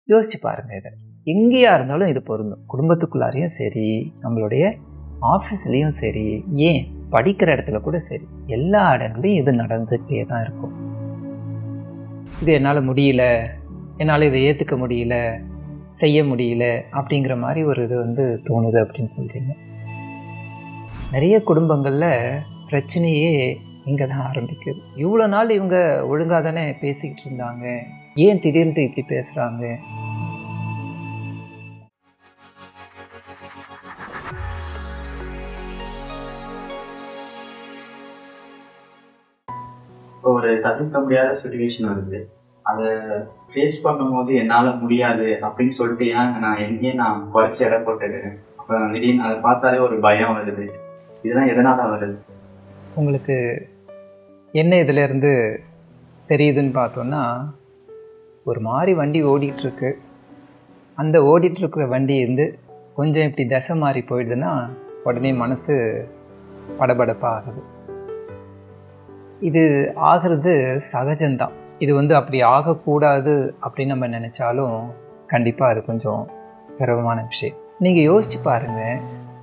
யோசிச்சு பாருங்க இதை எங்கேயா இருந்தாலும் இது பொருந்தும் குடும்பத்துக்குள்ளாரையும் சரி நம்மளுடைய ஆஃபீஸ்லேயும் சரி ஏன் படிக்கிற இடத்துல கூட சரி எல்லா இடங்களையும் இது நடந்துகிட்டே தான் இருக்கும் இது என்னால் முடியல என்னால் இதை ஏற்றுக்க முடியல செய்ய முடியல அப்படிங்கிற மாதிரி ஒரு இது வந்து தோணுது அப்படின்னு சொல்கிறீங்க நிறைய குடும்பங்களில் பிரச்சனையே இங்கே தான் ஆரம்பிக்குது இவ்வளோ நாள் இவங்க ஒழுங்காக தானே பேசிக்கிட்டு இருந்தாங்க ஏன் திடீர்னு இப்படி பேசுகிறாங்க இப்போ ஒரு தவிர்க்க முடியாத சுச்சுவேஷன் வருது அதை ஃபேஸ் பண்ணும்போது என்னால் முடியாது அப்படின்னு சொல்லிட்டு ஏன் நான் எங்கேயே நான் குறைச்சி எடை போட்டுக்கிறேன் அப்போ திடீர்னு அதை பார்த்தாலே ஒரு பயம் வருது இதெல்லாம் எதனால வருது உங்களுக்கு என்ன இதிலேருந்து தெரியுதுன்னு பார்த்தோன்னா ஒரு மாதிரி வண்டி ஓடிட்டுருக்கு அந்த ஓடிட்டுருக்கிற வண்டி இருந்து கொஞ்சம் இப்படி தசை மாறி போயிடுதுன்னா உடனே மனசு படபடப்பாக ஆகுது இது ஆகிறது சகஜம்தான் இது வந்து அப்படி ஆகக்கூடாது அப்படின்னு நம்ம நினச்சாலும் கண்டிப்பாக அது கொஞ்சம் சிரமமான விஷயம் நீங்கள் யோசிச்சு பாருங்கள்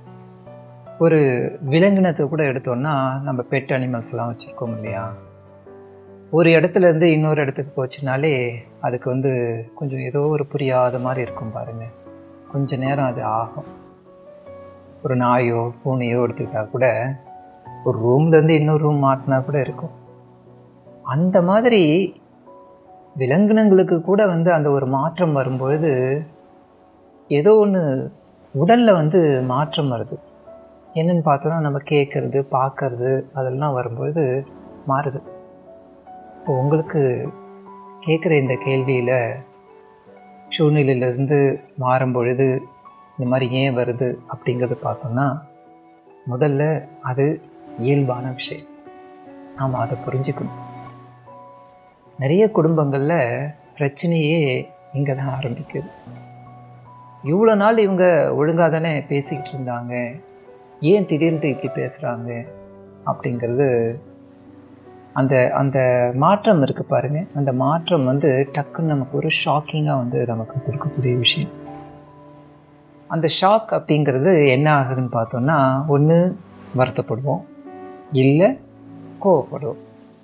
ஒரு விலங்கினத்தை கூட எடுத்தோம்னா நம்ம பெட் அனிமல்ஸ்லாம் வச்சுருக்கோம் இல்லையா ஒரு இடத்துல இருந்து இன்னொரு இடத்துக்கு போச்சுனாலே அதுக்கு வந்து கொஞ்சம் ஏதோ ஒரு புரியாத மாதிரி இருக்கும் பாருங்க கொஞ்ச நேரம் அது ஆகும் ஒரு நாயோ பூனையோ எடுத்துக்கிட்டா கூட ஒரு ரூம்லேருந்து இன்னொரு ரூம் மாட்டினா கூட இருக்கும் அந்த மாதிரி விலங்கினங்களுக்கு கூட வந்து அந்த ஒரு மாற்றம் வரும்பொழுது ஏதோ ஒன்று உடலில் வந்து மாற்றம் வருது என்னன்னு பார்த்தோன்னா நம்ம கேட்குறது பார்க்கறது அதெல்லாம் வரும்பொழுது மாறுது இப்போ உங்களுக்கு கேட்குற இந்த கேள்வியில் சூழ்நிலையிலேருந்து மாறும் பொழுது இந்த மாதிரி ஏன் வருது அப்படிங்கிறது பார்த்தோம்னா முதல்ல அது இயல்பான விஷயம் நாம் அதை புரிஞ்சுக்கணும் நிறைய குடும்பங்களில் பிரச்சனையே இங்கே தான் ஆரம்பிக்குது இவ்வளோ நாள் இவங்க ஒழுங்காக தானே பேசிக்கிட்டு இருந்தாங்க ஏன் திடீர்னு இப்படி பேசுகிறாங்க அப்படிங்கிறது அந்த அந்த மாற்றம் இருக்குது பாருங்க அந்த மாற்றம் வந்து டக்குன்னு நமக்கு ஒரு ஷாக்கிங்காக வந்து நமக்கு கொடுக்கக்கூடிய விஷயம் அந்த ஷாக் அப்படிங்கிறது என்ன ஆகுதுன்னு பார்த்தோம்னா ஒன்று வருத்தப்படுவோம் இல்லை கோவப்படுவோம்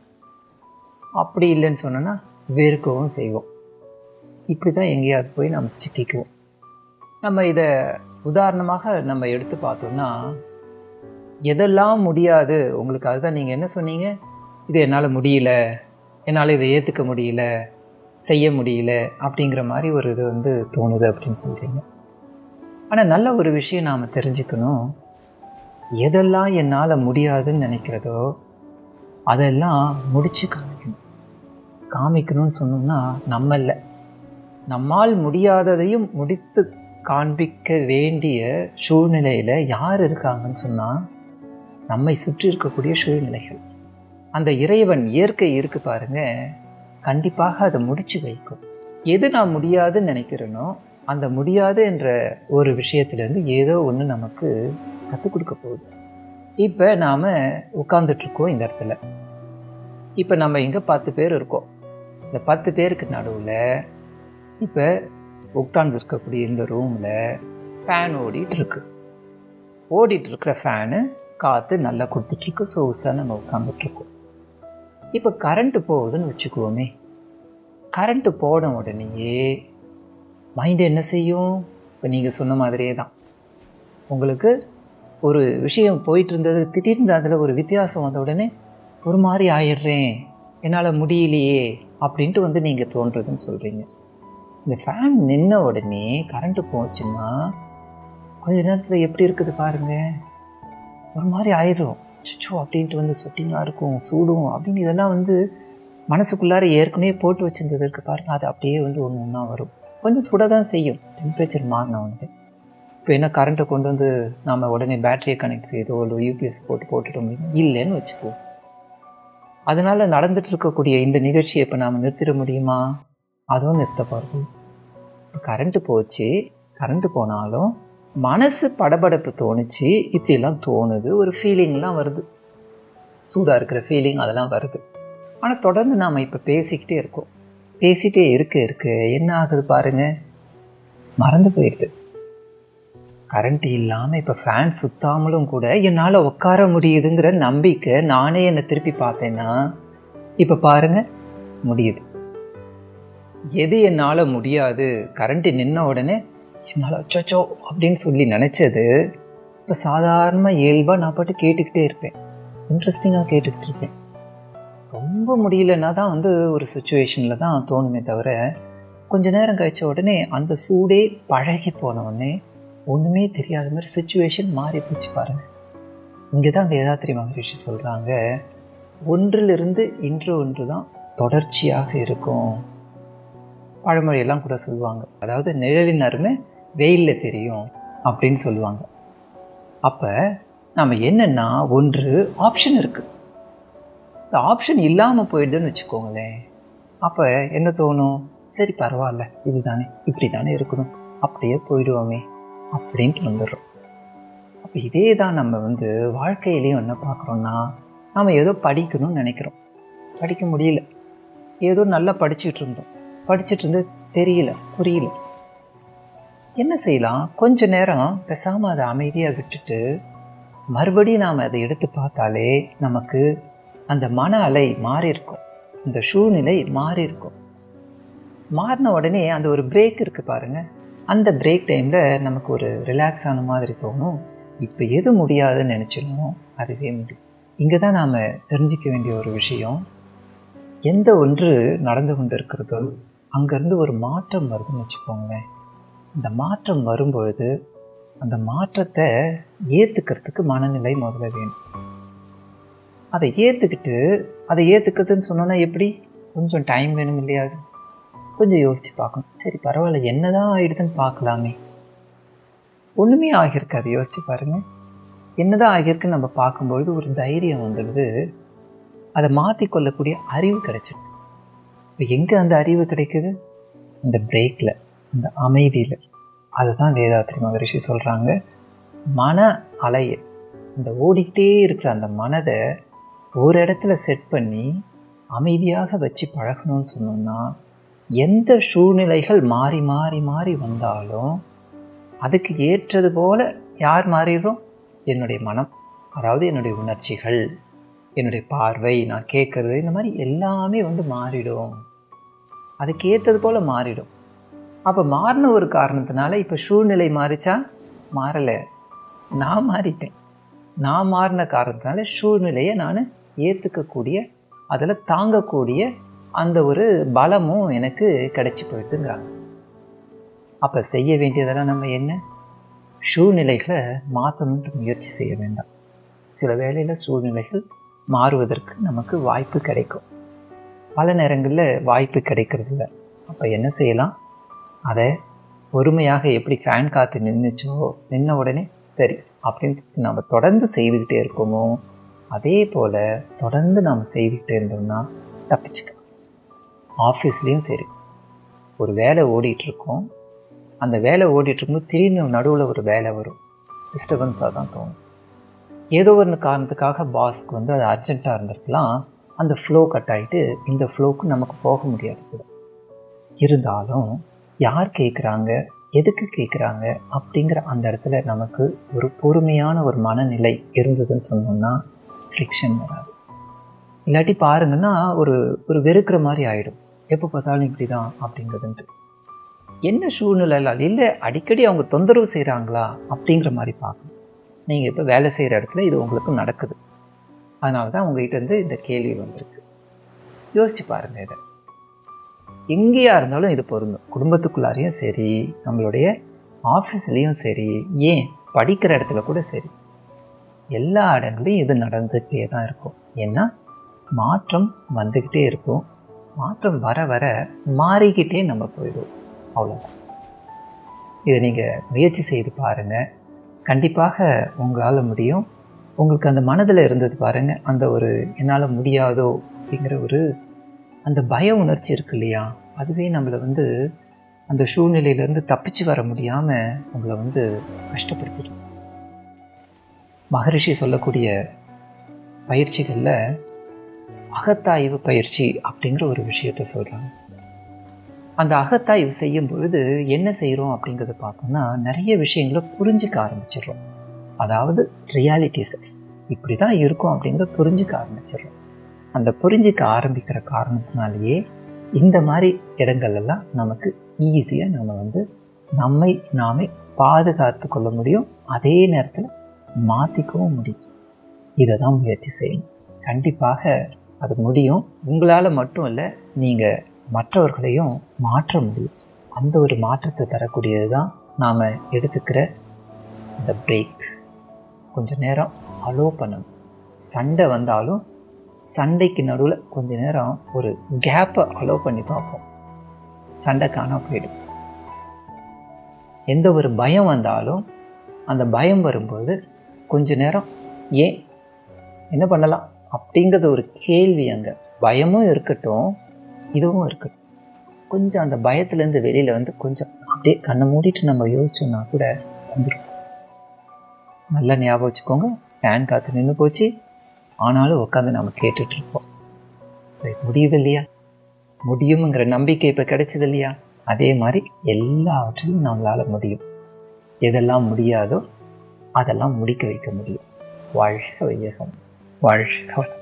அப்படி இல்லைன்னு சொன்னோன்னா வெறுக்கவும் செய்வோம் இப்படி தான் எங்கேயாவது போய் நம்ம சிக்கிக்குவோம் நம்ம இதை உதாரணமாக நம்ம எடுத்து பார்த்தோம்னா எதெல்லாம் முடியாது உங்களுக்கு அதுதான் நீங்கள் என்ன சொன்னீங்க இது என்னால் முடியல என்னால் இதை ஏற்றுக்க முடியல செய்ய முடியல அப்படிங்கிற மாதிரி ஒரு இது வந்து தோணுது அப்படின்னு சொல்கிறீங்க ஆனால் நல்ல ஒரு விஷயம் நாம் தெரிஞ்சுக்கணும் எதெல்லாம் என்னால் முடியாதுன்னு நினைக்கிறதோ அதெல்லாம் முடிச்சு காமிக்கணும் காமிக்கணும்னு சொன்னோம்னா நம்ம இல்லை நம்மால் முடியாததையும் முடித்து காண்பிக்க வேண்டிய சூழ்நிலையில் யார் இருக்காங்கன்னு சொன்னால் நம்மை சுற்றி இருக்கக்கூடிய சூழ்நிலைகள் அந்த இறைவன் இயற்கை இருக்கு பாருங்க கண்டிப்பாக அதை முடிச்சு வைக்கும் எது நான் முடியாதுன்னு நினைக்கிறேனோ அந்த முடியாது என்ற ஒரு விஷயத்துலேருந்து ஏதோ ஒன்று நமக்கு கற்றுக் கொடுக்க போகுது இப்போ நாம் உட்காந்துட்ருக்கோம் இந்த இடத்துல இப்போ நம்ம இங்கே பத்து பேர் இருக்கோம் இந்த பத்து பேருக்கு நடுவில் இப்போ உட்கார்ந்து இருக்கக்கூடிய இந்த ரூமில் ஃபேன் ஓடிட்டு இருக்கு ஓடிட்டு இருக்கிற ஃபேனு காற்று நல்லா கொடுத்துட்ருக்கு சொகுசாக நம்ம உட்காந்துட்ருக்கோம் இப்போ கரண்ட்டு போகுதுன்னு வச்சுக்குவோமே கரண்ட்டு போன உடனேயே மைண்டு என்ன செய்யும் இப்போ நீங்கள் சொன்ன மாதிரியே தான் உங்களுக்கு ஒரு விஷயம் போயிட்டு இருந்தது திடீர்னு அதில் ஒரு வித்தியாசம் வந்த உடனே ஒரு மாதிரி ஆயிடுறேன் என்னால் முடியலையே அப்படின்ட்டு வந்து நீங்கள் தோன்றுறதுன்னு சொல்கிறீங்க இந்த ஃபேன் நின்ன உடனே கரண்ட்டு போச்சுன்னா கொஞ்ச நேரத்தில் எப்படி இருக்குது பாருங்க ஒரு மாதிரி ஆயிடும் சுச்சோ அப்படின்ட்டு வந்து சொட்டிங்காக இருக்கும் சூடும் அப்படின்னு இதெல்லாம் வந்து மனசுக்குள்ளார ஏற்கனவே போட்டு வச்சிருந்ததற்கு பாருங்க அது அப்படியே வந்து ஒன்று ஒன்றா வரும் கொஞ்சம் சுட தான் செய்யும் டெம்பரேச்சர் மாறின வந்து இப்போ என்ன கரண்ட்டை கொண்டு வந்து நாம் உடனே பேட்டரியை கனெக்ட் செய்தோ இல்லை யூபிஎஸ் போட்டு போட்டுட்டோம் இல்லைன்னு வச்சுக்குவோம் அதனால் நடந்துட்டு இருக்கக்கூடிய இந்த நிகழ்ச்சியை இப்போ நாம் நிறுத்திட முடியுமா அதுவும் நிறுத்த பாருங்க இப்போ கரண்ட்டு போச்சு கரண்ட்டு போனாலும் மனசு படபடப்பு தோணுச்சு இப்படிலாம் தோணுது ஒரு ஃபீலிங்லாம் வருது சூடாக இருக்கிற ஃபீலிங் அதெல்லாம் வருது ஆனால் தொடர்ந்து நாம் இப்போ பேசிக்கிட்டே இருக்கோம் பேசிகிட்டே இருக்க இருக்க என்ன ஆகுது பாருங்க மறந்து போயிடுது கரண்ட் இல்லாமல் இப்போ ஃபேன் சுத்தாமலும் கூட என்னால் உட்கார முடியுதுங்கிற நம்பிக்கை நானே என்னை திருப்பி பார்த்தேன்னா இப்போ பாருங்க முடியுது எது என்னால் முடியாது கரண்ட்டு நின்ன உடனே என்னால் அச்சோ அப்படின்னு சொல்லி நினச்சது இப்போ சாதாரணமாக இயல்பாக நான் பாட்டு கேட்டுக்கிட்டே இருப்பேன் இன்ட்ரெஸ்டிங்காக கேட்டுக்கிட்டு இருப்பேன் ரொம்ப முடியலன்னா தான் வந்து ஒரு சுச்சுவேஷனில் தான் தோணுமே தவிர கொஞ்ச நேரம் கழிச்ச உடனே அந்த சூடே பழகி போன உடனே ஒன்றுமே தெரியாத மாதிரி சுச்சுவேஷன் மாறி போச்சு பாருங்க இங்கே தான் வேதாத்திரி மகரிஷி சொல்கிறாங்க ஒன்றிலிருந்து இன்று ஒன்று தான் தொடர்ச்சியாக இருக்கும் பழமொழியெல்லாம் கூட சொல்லுவாங்க அதாவது நிழலின் அருமை வெயிலில் தெரியும் அப்படின்னு சொல்லுவாங்க அப்போ நம்ம என்னென்னா ஒன்று ஆப்ஷன் இருக்குது இந்த ஆப்ஷன் இல்லாமல் போயிடுதுன்னு வச்சுக்கோங்களேன் அப்போ என்ன தோணும் சரி பரவாயில்ல இதுதானே இப்படி தானே இருக்கணும் அப்படியே போயிடுவோமே அப்படின்ட்டு வந்துடுறோம் அப்போ இதே தான் நம்ம வந்து வாழ்க்கையிலையும் என்ன பார்க்குறோன்னா நாம் ஏதோ படிக்கணும்னு நினைக்கிறோம் படிக்க முடியல ஏதோ நல்லா படிச்சுட்டு இருந்தோம் படிச்சுட்டு இருந்து தெரியல புரியல என்ன செய்யலாம் கொஞ்ச நேரம் பேசாமல் அதை அமைதியாக விட்டுட்டு மறுபடியும் நாம் அதை எடுத்து பார்த்தாலே நமக்கு அந்த மன அலை மாறி இருக்கும் இந்த சூழ்நிலை மாறி இருக்கும் மாறின உடனே அந்த ஒரு பிரேக் இருக்குது பாருங்கள் அந்த பிரேக் டைமில் நமக்கு ஒரு ரிலாக்ஸ் ஆன மாதிரி தோணும் இப்போ எது முடியாதுன்னு நினச்சிடணும் அதுவே முடியும் இங்கே தான் நாம் தெரிஞ்சிக்க வேண்டிய ஒரு விஷயம் எந்த ஒன்று நடந்து கொண்டு இருக்கிறதோ அங்கேருந்து ஒரு மாற்றம் வருதுன்னு வச்சுக்கோங்களேன் இந்த மாற்றம் வரும்பொழுது அந்த மாற்றத்தை ஏற்றுக்கிறதுக்கு மனநிலை முதல்ல வேணும் அதை ஏற்றுக்கிட்டு அதை ஏற்றுக்கிறதுன்னு சொன்னோன்னா எப்படி கொஞ்சம் டைம் வேணும் இல்லையா கொஞ்சம் யோசித்து பார்க்கணும் சரி பரவாயில்ல என்னதான் ஆயிடுதுன்னு பார்க்கலாமே ஒன்றுமே ஆகியிருக்காது யோசிச்சு பாருங்க என்னதான் ஆகியிருக்குன்னு நம்ம பார்க்கும்பொழுது ஒரு தைரியம் வந்துடுது அதை மாற்றி கொள்ளக்கூடிய அறிவு கிடைச்சிருக்கு இப்போ எங்கே அந்த அறிவு கிடைக்குது அந்த பிரேக்கில் அந்த அமைதியில் அதுதான் வேதாத்திரி மகரிஷி சொல்கிறாங்க மன அலைய இந்த ஓடிக்கிட்டே இருக்கிற அந்த மனதை ஒரு இடத்துல செட் பண்ணி அமைதியாக வச்சு பழகணும்னு சொன்னோம்னா எந்த சூழ்நிலைகள் மாறி மாறி மாறி வந்தாலும் அதுக்கு ஏற்றது போல யார் மாறிடுறோம் என்னுடைய மனம் அதாவது என்னுடைய உணர்ச்சிகள் என்னுடைய பார்வை நான் கேட்குறது இந்த மாதிரி எல்லாமே வந்து மாறிடும் அதுக்கு ஏற்றது போல் மாறிடும் அப்போ மாறின ஒரு காரணத்தினால இப்போ சூழ்நிலை மாறிச்சா மாறலை நான் மாறிட்டேன் நான் மாறின காரணத்தினால சூழ்நிலையை நான் ஏற்றுக்கக்கூடிய அதில் தாங்கக்கூடிய அந்த ஒரு பலமும் எனக்கு கிடைச்சி போயிட்டுங்கிறாங்க அப்போ செய்ய வேண்டியதெல்லாம் நம்ம என்ன சூழ்நிலைகளை மாற்றணுன்ற முயற்சி செய்ய வேண்டாம் சில வேளையில் சூழ்நிலைகள் மாறுவதற்கு நமக்கு வாய்ப்பு கிடைக்கும் பல நேரங்களில் வாய்ப்பு கிடைக்கிறது இல்லை அப்போ என்ன செய்யலாம் அதை பொறுமையாக எப்படி ஃபேன் காற்று நின்றுச்சோ நின்ன உடனே சரி அப்படின்னு நம்ம தொடர்ந்து செய்துக்கிட்டே இருக்கோமோ அதே போல் தொடர்ந்து நாம் செய்துக்கிட்டே இருந்தோம்னா தப்பிச்சுக்கலாம் ஆஃபீஸ்லேயும் சரி ஒரு வேலை ஓடிட்டுருக்கோம் அந்த வேலை ஓடிட்டுருக்கும்போது திடீர்னு நடுவில் ஒரு வேலை வரும் டிஸ்டர்பன்ஸாக தான் தோணும் ஏதோ ஒரு காரணத்துக்காக பாஸ்க்கு வந்து அது அர்ஜென்ட்டாக இருந்திருக்கலாம் அந்த ஃப்ளோ கட் ஆகிட்டு இந்த ஃப்ளோக்கு நமக்கு போக முடியாது கூட இருந்தாலும் யார் கேட்குறாங்க எதுக்கு கேட்குறாங்க அப்படிங்கிற அந்த இடத்துல நமக்கு ஒரு பொறுமையான ஒரு மனநிலை இருந்ததுன்னு சொன்னோம்னா ஃப்ரிக்ஷன் வராது இல்லாட்டி பாருங்கன்னா ஒரு ஒரு வெறுக்கிற மாதிரி ஆகிடும் எப்போ பார்த்தாலும் இப்படி தான் அப்படிங்கிறதுன்ட்டு என்ன சூழ்நிலையில் இல்லை அடிக்கடி அவங்க தொந்தரவு செய்கிறாங்களா அப்படிங்கிற மாதிரி பார்க்கணும் நீங்கள் இப்போ வேலை செய்கிற இடத்துல இது உங்களுக்கு நடக்குது அதனால தான் உங்ககிட்ட இருந்து இந்த கேள்வி வந்திருக்கு யோசிச்சு பாருங்கள் இதை எங்கேயா இருந்தாலும் இது பொருந்தும் குடும்பத்துக்குள்ளாரையும் சரி நம்மளுடைய ஆஃபீஸ்லேயும் சரி ஏன் படிக்கிற இடத்துல கூட சரி எல்லா இடங்களையும் இது நடந்துகிட்டே தான் இருக்கும் ஏன்னா மாற்றம் வந்துக்கிட்டே இருக்கும் மாற்றம் வர வர மாறிக்கிட்டே நம்ம போயிடுவோம் அவ்வளோதான் இதை நீங்கள் முயற்சி செய்து பாருங்கள் கண்டிப்பாக உங்களால் முடியும் உங்களுக்கு அந்த மனதில் இருந்தது பாருங்கள் அந்த ஒரு என்னால் முடியாதோ அப்படிங்கிற ஒரு அந்த பய உணர்ச்சி இருக்கு இல்லையா அதுவே நம்மளை வந்து அந்த சூழ்நிலையிலேருந்து தப்பிச்சு வர முடியாமல் உங்களை வந்து கஷ்டப்படுத்திடும் மகரிஷி சொல்லக்கூடிய பயிற்சிகளில் அகத்தாய்வு பயிற்சி அப்படிங்கிற ஒரு விஷயத்த சொல்கிறாங்க அந்த அகத்தாய்வு செய்யும் பொழுது என்ன செய்கிறோம் அப்படிங்கிறத பார்த்தோம்னா நிறைய விஷயங்களை புரிஞ்சுக்க ஆரம்பிச்சிடுறோம் அதாவது ரியாலிட்டிஸ் இப்படி தான் இருக்கும் அப்படிங்கிறத புரிஞ்சுக்க ஆரம்பிச்சிடுறோம் அந்த புரிஞ்சுக்க ஆரம்பிக்கிற காரணத்தினாலேயே இந்த மாதிரி இடங்கள் எல்லாம் நமக்கு ஈஸியாக நம்ம வந்து நம்மை நாமே பாதுகாத்து கொள்ள முடியும் அதே நேரத்தில் மாற்றிக்கவும் முடியும் இதை தான் முயற்சி செய்யணும் கண்டிப்பாக அது முடியும் உங்களால் மட்டும் இல்லை நீங்கள் மற்றவர்களையும் மாற்ற முடியும் அந்த ஒரு மாற்றத்தை தரக்கூடியது தான் நாம் எடுத்துக்கிற இந்த பிரேக் கொஞ்ச நேரம் அலோ பண்ணணும் சண்டை வந்தாலும் சண்டைக்கு நடுவில் கொஞ்ச நேரம் ஒரு கேப்பை அலோ பண்ணி பார்ப்போம் சண்டை காண போயிடும் எந்த ஒரு பயம் வந்தாலும் அந்த பயம் வரும்போது கொஞ்ச நேரம் ஏன் என்ன பண்ணலாம் அப்படிங்கிறது ஒரு கேள்வி அங்கே பயமும் இருக்கட்டும் இதுவும் இருக்கட்டும் கொஞ்சம் அந்த பயத்துலேருந்து வெளியில் வந்து கொஞ்சம் அப்படியே கண்ணை மூடிட்டு நம்ம யோசிச்சோம்னா கூட வந்துடும் நல்லா ஞாபகம் வச்சுக்கோங்க ஃபேன் காற்று நின்று போச்சு ஆனாலும் உட்காந்து நம்ம கேட்டுட்ருப்போம் முடியுது இல்லையா முடியுங்கிற நம்பிக்கை இப்போ கிடைச்சது இல்லையா அதே மாதிரி எல்லாவற்றிலும் நம்மளால் முடியும் எதெல்லாம் முடியாதோ அதெல்லாம் முடிக்க வைக்க முடியும் வாழ்க வையகம் வாழ்க